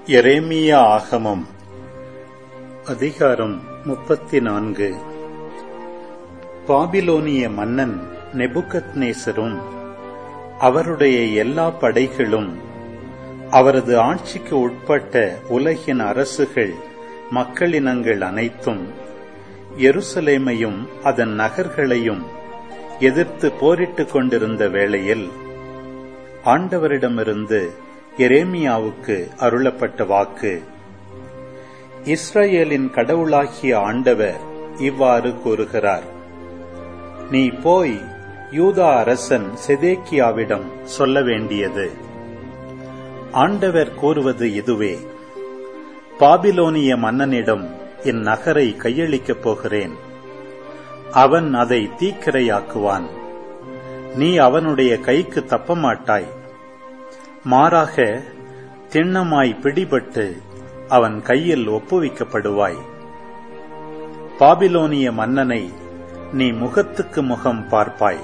எரேமியா ஆகமம் அதிகாரம் முப்பத்தி நான்கு பாபிலோனிய மன்னன் நெபுகத்நேசரும் அவருடைய எல்லா படைகளும் அவரது ஆட்சிக்கு உட்பட்ட உலகின் அரசுகள் மக்களினங்கள் அனைத்தும் எருசலேமையும் அதன் நகர்களையும் எதிர்த்து போரிட்டுக் கொண்டிருந்த வேளையில் ஆண்டவரிடமிருந்து எரேமியாவுக்கு அருளப்பட்ட வாக்கு இஸ்ரேலின் கடவுளாகிய ஆண்டவர் இவ்வாறு கூறுகிறார் நீ போய் யூதா அரசன் செதேக்கியாவிடம் சொல்ல வேண்டியது ஆண்டவர் கூறுவது இதுவே பாபிலோனிய மன்னனிடம் என் நகரை கையளிக்கப் போகிறேன் அவன் அதை தீக்கிரையாக்குவான் நீ அவனுடைய கைக்கு தப்ப மாட்டாய் மாறாக திண்ணமாய் பிடிபட்டு அவன் கையில் ஒப்புவிக்கப்படுவாய் பாபிலோனிய மன்னனை நீ முகத்துக்கு முகம் பார்ப்பாய்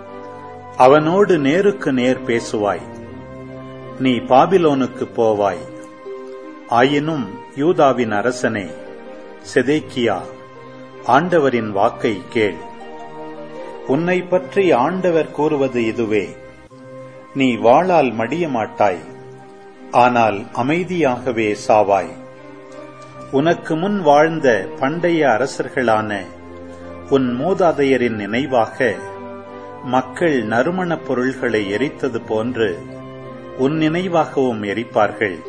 அவனோடு நேருக்கு நேர் பேசுவாய் நீ பாபிலோனுக்கு போவாய் ஆயினும் யூதாவின் அரசனே செதேக்கியா ஆண்டவரின் வாக்கை கேள் உன்னை பற்றி ஆண்டவர் கூறுவது இதுவே நீ வாளால் மடிய மாட்டாய் ஆனால் அமைதியாகவே சாவாய் உனக்கு முன் வாழ்ந்த பண்டைய அரசர்களான உன் மூதாதையரின் நினைவாக மக்கள் நறுமணப் பொருள்களை எரித்தது போன்று உன் நினைவாகவும் எரிப்பார்கள்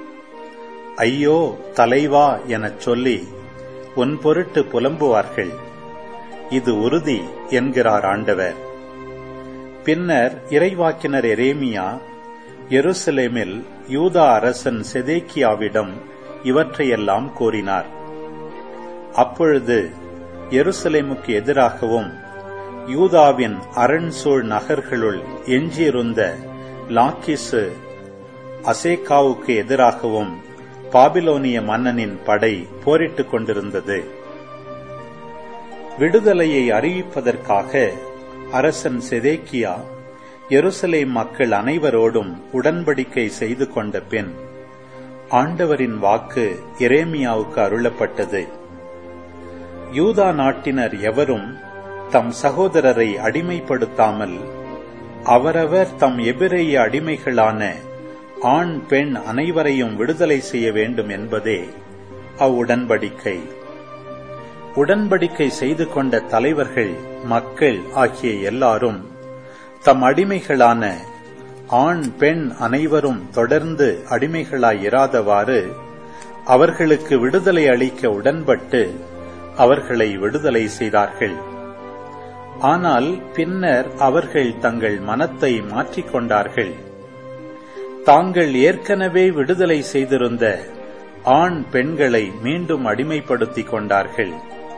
ஐயோ தலைவா எனச் சொல்லி உன் பொருட்டு புலம்புவார்கள் இது உறுதி என்கிறார் ஆண்டவர் பின்னர் இறைவாக்கினர் எரேமியா எருசலேமில் யூதா அரசன் செதேக்கியாவிடம் இவற்றையெல்லாம் கூறினார் அப்பொழுது எருசலேமுக்கு எதிராகவும் யூதாவின் அரண்சூழ் நகர்களுள் எஞ்சியிருந்த லாக்கிசு அசேகாவுக்கு எதிராகவும் பாபிலோனிய மன்னனின் படை போரிட்டுக் கொண்டிருந்தது விடுதலையை அறிவிப்பதற்காக அரசன் செதேக்கியா எருசலேம் மக்கள் அனைவரோடும் உடன்படிக்கை செய்து கொண்ட பின் ஆண்டவரின் வாக்கு எரேமியாவுக்கு அருளப்பட்டது யூதா நாட்டினர் எவரும் தம் சகோதரரை அடிமைப்படுத்தாமல் அவரவர் தம் எபிரேய அடிமைகளான ஆண் பெண் அனைவரையும் விடுதலை செய்ய வேண்டும் என்பதே அவ்வுடன்படிக்கை உடன்படிக்கை செய்து கொண்ட தலைவர்கள் மக்கள் ஆகிய எல்லாரும் தம் அடிமைகளான ஆண் பெண் அனைவரும் தொடர்ந்து அடிமைகளாயிராதவாறு அவர்களுக்கு விடுதலை அளிக்க உடன்பட்டு அவர்களை விடுதலை செய்தார்கள் ஆனால் பின்னர் அவர்கள் தங்கள் மனத்தை மாற்றிக்கொண்டார்கள் தாங்கள் ஏற்கனவே விடுதலை செய்திருந்த ஆண் பெண்களை மீண்டும் அடிமைப்படுத்திக் கொண்டார்கள்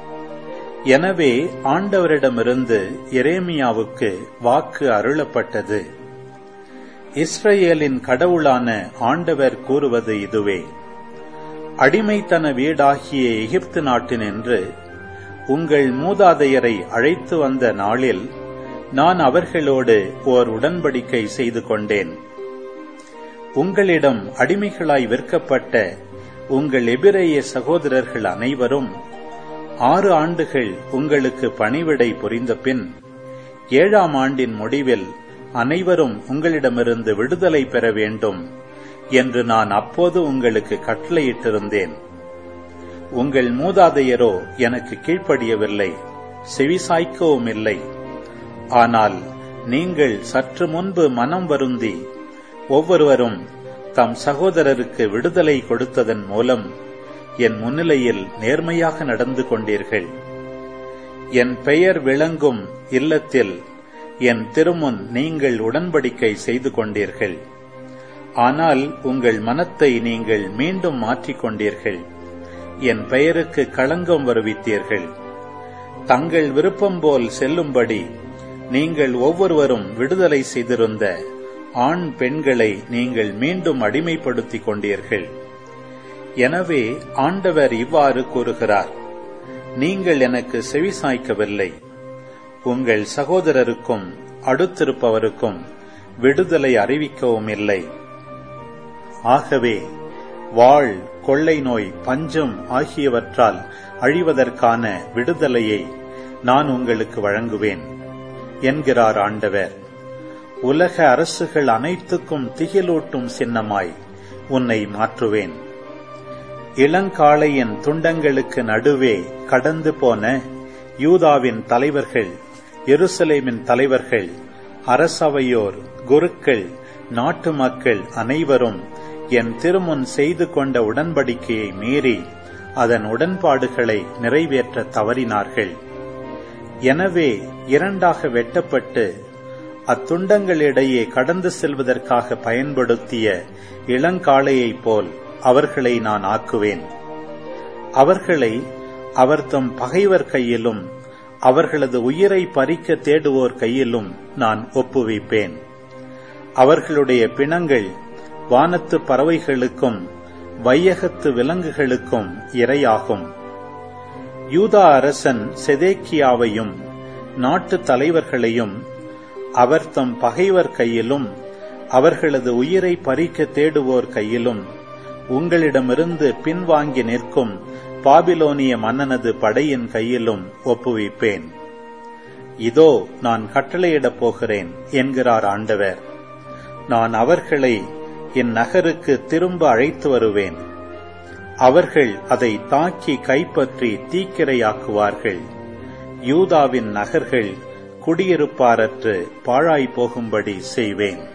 எனவே ஆண்டவரிடமிருந்து எரேமியாவுக்கு வாக்கு அருளப்பட்டது இஸ்ரேலின் கடவுளான ஆண்டவர் கூறுவது இதுவே அடிமைத்தன வீடாகிய எகிப்து நாட்டினின்று உங்கள் மூதாதையரை அழைத்து வந்த நாளில் நான் அவர்களோடு ஓர் உடன்படிக்கை செய்து கொண்டேன் உங்களிடம் அடிமைகளாய் விற்கப்பட்ட உங்கள் எபிரேய சகோதரர்கள் அனைவரும் ஆறு ஆண்டுகள் உங்களுக்கு பணிவிடை புரிந்த பின் ஏழாம் ஆண்டின் முடிவில் அனைவரும் உங்களிடமிருந்து விடுதலை பெற வேண்டும் என்று நான் அப்போது உங்களுக்கு கட்டளையிட்டிருந்தேன் உங்கள் மூதாதையரோ எனக்கு கீழ்ப்படியவில்லை செவிசாய்க்கவும் இல்லை ஆனால் நீங்கள் சற்று முன்பு மனம் வருந்தி ஒவ்வொருவரும் தம் சகோதரருக்கு விடுதலை கொடுத்ததன் மூலம் என் முன்னிலையில் நேர்மையாக நடந்து கொண்டீர்கள் என் பெயர் விளங்கும் இல்லத்தில் என் திருமுன் நீங்கள் உடன்படிக்கை செய்து கொண்டீர்கள் ஆனால் உங்கள் மனத்தை நீங்கள் மீண்டும் மாற்றிக் கொண்டீர்கள் என் பெயருக்கு களங்கம் வருவித்தீர்கள் தங்கள் விருப்பம் போல் செல்லும்படி நீங்கள் ஒவ்வொருவரும் விடுதலை செய்திருந்த ஆண் பெண்களை நீங்கள் மீண்டும் அடிமைப்படுத்திக் கொண்டீர்கள் எனவே ஆண்டவர் இவ்வாறு கூறுகிறார் நீங்கள் எனக்கு செவிசாய்க்கவில்லை உங்கள் சகோதரருக்கும் அடுத்திருப்பவருக்கும் விடுதலை அறிவிக்கவும் இல்லை ஆகவே வாழ் கொள்ளை நோய் பஞ்சம் ஆகியவற்றால் அழிவதற்கான விடுதலையை நான் உங்களுக்கு வழங்குவேன் என்கிறார் ஆண்டவர் உலக அரசுகள் அனைத்துக்கும் திகிலூட்டும் சின்னமாய் உன்னை மாற்றுவேன் இளங்காளையின் துண்டங்களுக்கு நடுவே கடந்து போன யூதாவின் தலைவர்கள் எருசலேமின் தலைவர்கள் அரசவையோர் குருக்கள் நாட்டு மக்கள் அனைவரும் என் திருமுன் செய்து கொண்ட உடன்படிக்கையை மீறி அதன் உடன்பாடுகளை நிறைவேற்ற தவறினார்கள் எனவே இரண்டாக வெட்டப்பட்டு அத்துண்டங்களிடையே கடந்து செல்வதற்காக பயன்படுத்திய இளங்காளையைப் போல் அவர்களை நான் ஆக்குவேன் அவர்களை அவர் தம் பகைவர் கையிலும் அவர்களது உயிரை பறிக்க தேடுவோர் கையிலும் நான் ஒப்புவிப்பேன் அவர்களுடைய பிணங்கள் வானத்து பறவைகளுக்கும் வையகத்து விலங்குகளுக்கும் இரையாகும் யூதா அரசன் செதேக்கியாவையும் நாட்டு தலைவர்களையும் அவர் தம் பகைவர் கையிலும் அவர்களது உயிரை பறிக்க தேடுவோர் கையிலும் உங்களிடமிருந்து பின்வாங்கி நிற்கும் பாபிலோனிய மன்னனது படையின் கையிலும் ஒப்புவிப்பேன் இதோ நான் கட்டளையிடப் போகிறேன் என்கிறார் ஆண்டவர் நான் அவர்களை என் நகருக்கு திரும்ப அழைத்து வருவேன் அவர்கள் அதை தாக்கி கைப்பற்றி தீக்கிரையாக்குவார்கள் யூதாவின் நகர்கள் குடியிருப்பாரற்று பாழாய் போகும்படி செய்வேன்